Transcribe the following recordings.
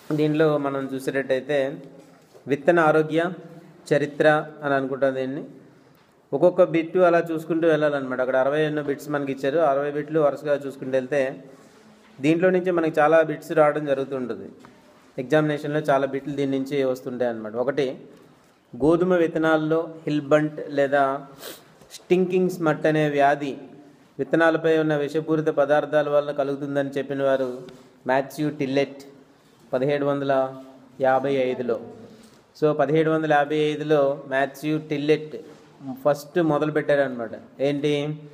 దీనిలో మనం చూసేటట్టయితే విత్తన ఆరోగ్య చరిత్ర అని అనుకుంటాం దీన్ని ఒక్కొక్క బిట్ అలా చూసుకుంటూ వెళ్ళాలన్నమాట అక్కడ అరవై ఎన్నో బిట్స్ మనకి ఇచ్చారు అరవై బిట్లు వరుసగా చూసుకుంటూ వెళ్తే దీంట్లో నుంచి మనకి చాలా బిట్స్ రావడం జరుగుతుంటుంది ఎగ్జామినేషన్లో చాలా బిట్లు దీని నుంచి వస్తుంటాయి అన్నమాట ఒకటి గోధుమ విత్తనాల్లో హిల్బంట్ లేదా స్టింకింగ్ స్మట్ అనే వ్యాధి విత్తనాలపై ఉన్న విషపూరిత పదార్థాల వల్ల కలుగుతుందని చెప్పిన వారు మాథ్యూ టిల్లెట్ పదిహేడు వందల యాభై ఐదులో సో పదిహేడు వందల యాభై ఐదులో మాథ్యూ టిల్లెట్ ఫస్ట్ మొదలు పెట్టారనమాట ఏంటి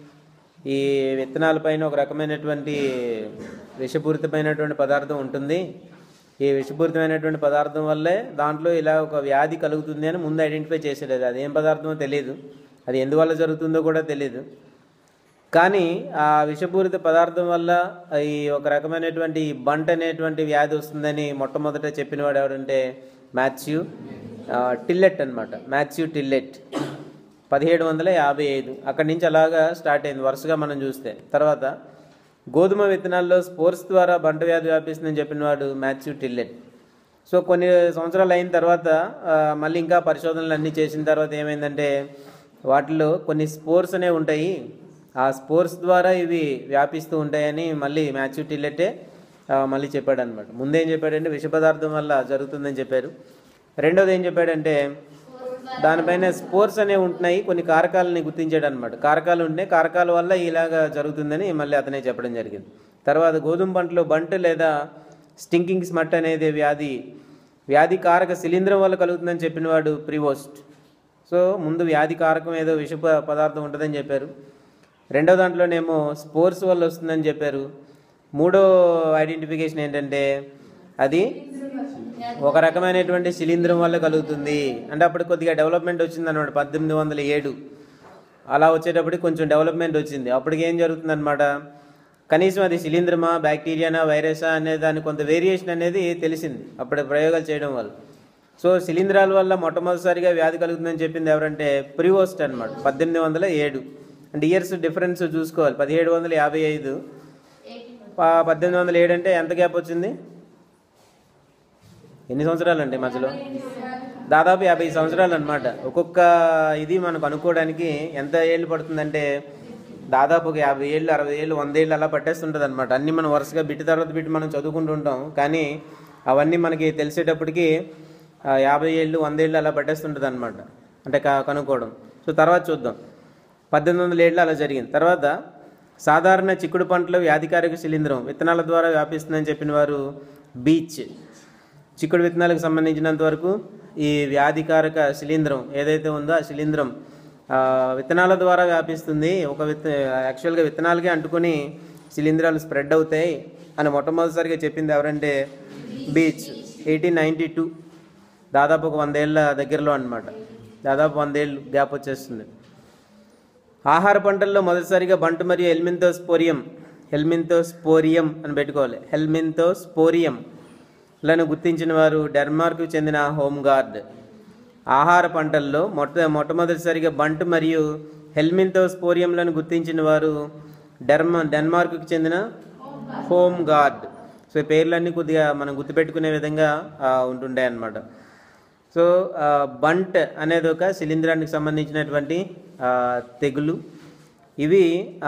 ఈ విత్తనాలపైన ఒక రకమైనటువంటి విషపూరితమైనటువంటి పదార్థం ఉంటుంది ఈ విషపూరితమైనటువంటి పదార్థం వల్లే దాంట్లో ఇలా ఒక వ్యాధి కలుగుతుంది అని ముందు ఐడెంటిఫై చేసాడు అది అదేం పదార్థమో తెలియదు అది ఎందువల్ల జరుగుతుందో కూడా తెలియదు కానీ ఆ విషపూరిత పదార్థం వల్ల ఈ ఒక రకమైనటువంటి ఈ బంట్ అనేటువంటి వ్యాధి వస్తుందని మొట్టమొదట చెప్పినవాడు ఎవరంటే మాథ్యూ ఆ, టిల్లెట్ అనమాట మాథ్యూ టిల్లెట్ పదిహేడు వందల యాభై ఐదు అక్కడి నుంచి అలాగా స్టార్ట్ అయింది వరుసగా మనం చూస్తే తర్వాత గోధుమ విత్తనాల్లో స్పోర్ట్స్ ద్వారా బంట వ్యాధి వ్యాపిస్తుందని చెప్పినవాడు మాథ్యూ టిల్లెట్ సో కొన్ని సంవత్సరాలు అయిన తర్వాత ఆ, మళ్ళీ ఇంకా పరిశోధనలు అన్నీ చేసిన తర్వాత ఏమైందంటే వాటిలో కొన్ని స్పోర్స్ అనేవి ఉంటాయి ఆ స్పోర్స్ ద్వారా ఇవి వ్యాపిస్తూ ఉంటాయని మళ్ళీ మాథ్యూ టిల్లెటే ఆ, మళ్ళీ చెప్పాడు అనమాట ముందేం చెప్పాడంటే విష పదార్థం వల్ల జరుగుతుందని చెప్పారు రెండోది ఏం చెప్పాడంటే దానిపైన స్పోర్స్ అనేవి ఉంటున్నాయి కొన్ని కారకాలని గుర్తించాడు అనమాట కారకాలు ఉంటున్నాయి కారకాల వల్ల ఇలాగా జరుగుతుందని మళ్ళీ అతనే చెప్పడం జరిగింది తర్వాత గోధుమ పంటలో బంట్ లేదా స్టింకింగ్ స్మట్ అనేది వ్యాధి వ్యాధి కారక శిలీంధ్రం వల్ల కలుగుతుందని చెప్పినవాడు ప్రివోస్ట్ సో ముందు వ్యాధి కారకం ఏదో విష ప- పదార్థం ఉంటుందని చెప్పారు రెండో దాంట్లోనేమో స్పోర్స్ వల్ల వస్తుందని చెప్పారు మూడో ఐడెంటిఫికేషన్ ఏంటంటే అది ఒక రకమైనటువంటి శిలీంధ్రం వల్ల కలుగుతుంది అంటే అప్పుడు కొద్దిగా డెవలప్మెంట్ వచ్చింది అనమాట పద్దెనిమిది వందల ఏడు అలా వచ్చేటప్పటికి కొంచెం డెవలప్మెంట్ వచ్చింది అప్పటికి ఏం జరుగుతుందన్నమాట కనీసం అది శిలీంధ్రమా బ్యాక్టీరియానా వైరసా అనే దాని కొంత వేరియేషన్ అనేది తెలిసింది అప్పుడు ప్రయోగాలు చేయడం వల్ల సో శిలీంధ్రాల వల్ల మొట్టమొదటిసారిగా వ్యాధి కలుగుతుందని చెప్పింది ఎవరంటే ప్రివోస్ట్ అనమాట పద్దెనిమిది వందల ఏడు అంటే ఇయర్స్ డిఫరెన్స్ చూసుకోవాలి పదిహేడు వందల యాభై ఐదు ప- పద్దెనిమిది వందల ఏడు అంటే ఎంత గ్యాప్ వచ్చింది ఎన్ని సంవత్సరాలు అండి మధ్యలో దాదాపు యాభై సంవత్సరాలు అనమాట ఒక్కొక్క ఇది మనకు అనుకోవడానికి ఎంత ఏళ్ళు పడుతుందంటే దాదాపు ఒక యాభై ఏళ్ళు అరవై ఏళ్ళు వంద ఏళ్ళు అలా పట్టేస్తుంటుంది అనమాట అన్నీ మనం వరుసగా బిట్టి తర్వాత బిట్టి మనం చదువుకుంటూ ఉంటాం కానీ అవన్నీ మనకి తెలిసేటప్పటికి ఆ, యాభై ఏళ్ళు వంద ఏళ్ళు అలా పట్టేస్తుంటుంది అనమాట అంటే క- కనుక్కోవడం సో తర్వాత చూద్దాం పద్దెనిమిది వందల ఏళ్ళు అలా జరిగింది తర్వాత సాధారణ చిక్కుడు పంటలో వ్యాధికారక శిలీంధ్రం విత్తనాల ద్వారా వ్యాపిస్తుందని చెప్పిన వారు బీచ్ చిక్కుడు విత్తనాలకు సంబంధించినంత వరకు ఈ వ్యాధికారక శిలీంధ్రం ఏదైతే ఉందో ఆ శిలీంధ్రం ఆ, విత్తనాల ద్వారా వ్యాపిస్తుంది ఒక విత్త యాక్చువల్గా విత్తనాలకే అంటుకొని శిలీంధ్రాలు స్ప్రెడ్ అవుతాయి అని మొట్టమొదటిసారిగా చెప్పింది ఎవరంటే బీచ్ ఎయిటీన్ నైంటీ టూ దాదాపు ఒక వందేళ్ల దగ్గరలో అన్నమాట దాదాపు వందేళ్ళు గ్యాప్ వచ్చేస్తుంది ఆహార పంటల్లో మొదటిసారిగా బంటు మరియు హెల్మింతోస్పోరియం హెల్మింతోస్పోరియం అని పెట్టుకోవాలి హెల్మింతోస్పోరియం లను గుర్తించిన వారు డెన్మార్క్కు చెందిన హోమ్ గార్డ్ ఆహార పంటల్లో మొట్ట మొట్టమొదటిసారిగా బంట్ మరియు హెల్మింతోస్పోరియంలను గుర్తించిన వారు డెర్మ డెన్మార్క్కు చెందిన హోమ్ గార్డ్ సో ఈ పేర్లన్నీ కొద్దిగా మనం గుర్తుపెట్టుకునే విధంగా ఆ, ఉంటుండే అన్నమాట సో ఆ, బంట్ అనేది ఒక శిలీంధ్రానికి సంబంధించినటువంటి ఆ, తెగులు ఇవి ఆ,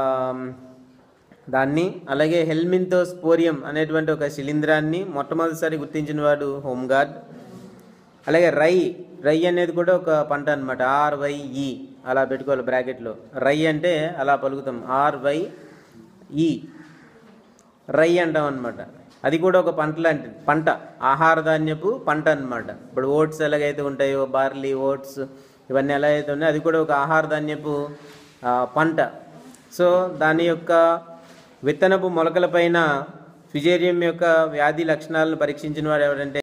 దాన్ని అలాగే హెల్మింతోస్పోరియం అనేటువంటి ఒక శిలీంధ్రాన్ని మొట్టమొదటిసారి గుర్తించిన వాడు హోంగార్డ్ అలాగే రై రై అనేది కూడా ఒక పంట అనమాట ఆర్వైఈ అలా పెట్టుకోవాలి బ్రాకెట్లో రై అంటే అలా పలుకుతాం ఆర్వై ఈ రై అంటాం అనమాట అది కూడా ఒక పంట లాంటిది పంట ఆహార ధాన్యపు పంట అన్నమాట ఇప్పుడు ఓట్స్ ఎలాగైతే ఉంటాయో బార్లీ ఓట్స్ ఇవన్నీ ఎలా అయితే ఉన్నాయో అది కూడా ఒక ఆహార ధాన్యపు ఆ, పంట సో దాని యొక్క విత్తనపు మొలకలపైన ఫిజేరియం యొక్క వ్యాధి లక్షణాలను పరీక్షించిన వాడు ఎవరంటే